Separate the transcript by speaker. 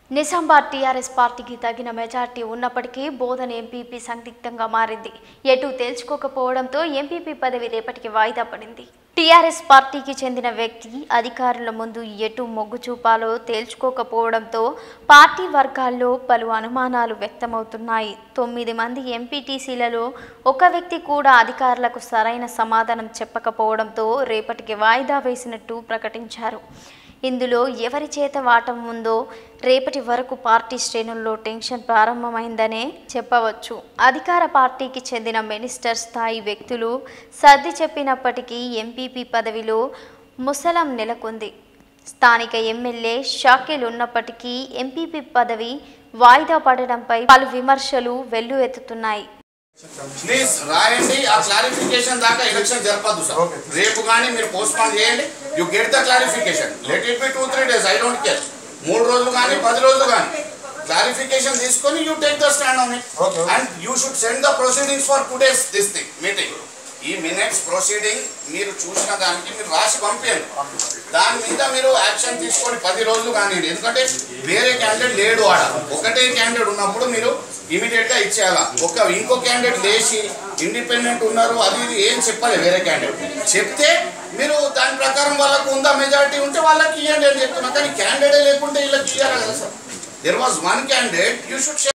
Speaker 1: Nizamabad TRS పార్టీకి తగిన majority ఉన్నప్పటికీ బోధన ఎంపీపీ సందిగ్ధంగా మారింది ఎటు తేల్చుకోకపోవడంతో ఎంపీపీ పదవి రేపటికి వాయిదా పడింది టీఆర్ఎస్ పార్టీకి చెందిన వ్యక్తి అధికారుల ముందు ఎటు మొగ్గు చూపాలో తేల్చుకోకపోవడంతో పార్టీ వర్గాల్లో పలు అనుమానాలు వ్యక్తమవుతున్నాయి తొమ్మిది మంది ఎంపీటీసీలలో ఒక వ్యక్తి కూడా అధికారులకు సరైన సమాధానం చెప్పకపోవడంతో రేపటికి వాయిదా వేసినట్టు ప్రకటించారు ఇందులో ఎవరి చేత వాటం ఉందో రేపటి వరకు పార్టీ శ్రేణుల్లో టెన్షన్ ప్రారంభమైందనే చెప్పవచ్చు అధికార పార్టీకి చెందిన మినిస్టర్ స్థాయి వ్యక్తులు సర్ది చెప్పినప్పటికీ ఎంపీపీ పదవిలో ముసలం నెలకొంది స్థానిక ఎమ్మెల్యే షాకిల్ ఉన్నప్పటికీ ఎంపీపీ పదవి వాయిదా పడడంపై పలు విమర్శలు వెల్లువెత్తుతున్నాయి
Speaker 2: ప్లీజ్ రాయండి ఆ క్లారిఫికేషన్ దాకా ఎలక్షన్ జరపద్దు సార్
Speaker 3: Okay.
Speaker 2: రేపు కానీ మీరు పోస్ట్ పోన్ చేయండి you get the clarification let it be two three days I don't care మూడు రోజులు కానీ పది రోజులు కానీ క్లారిఫికేషన్ తీసుకొని you take the stand on it
Speaker 3: Okay.
Speaker 2: And you should send the proceedings for today's this thing meeting ఈ minutes proceeding మీరు చూసిన దానికి మీరు రాసి పంపించండి దాని మీద మీరు యాక్షన్ తీసుకొని పది రోజులు కానివ్వండి ఎందుకంటే వేరే క్యాండిడేట్ లేడు ఆడ ఒకటే క్యాండిడేట్ ఉన్నప్పుడు మీరు ఇమీడియట్ గా ఇచ్చేయాలా ఒక ఇంకో క్యాండిడేట్ లేచి ఇండిపెండెంట్ ఉన్నారు అది ఇది ఏం చెప్పాలి వేరే క్యాండిడేట్ చెప్తే మీరు దాని ప్రకారం వాళ్ళకు ఉందా మెజారిటీ ఉంటే వాళ్ళకి ఇవ్వండి అని చెప్తున్నా కానీ క్యాండిడేట్ లేకుంటే వీళ్ళకి ఇవ్వాలి కదా sir there was one candidate you should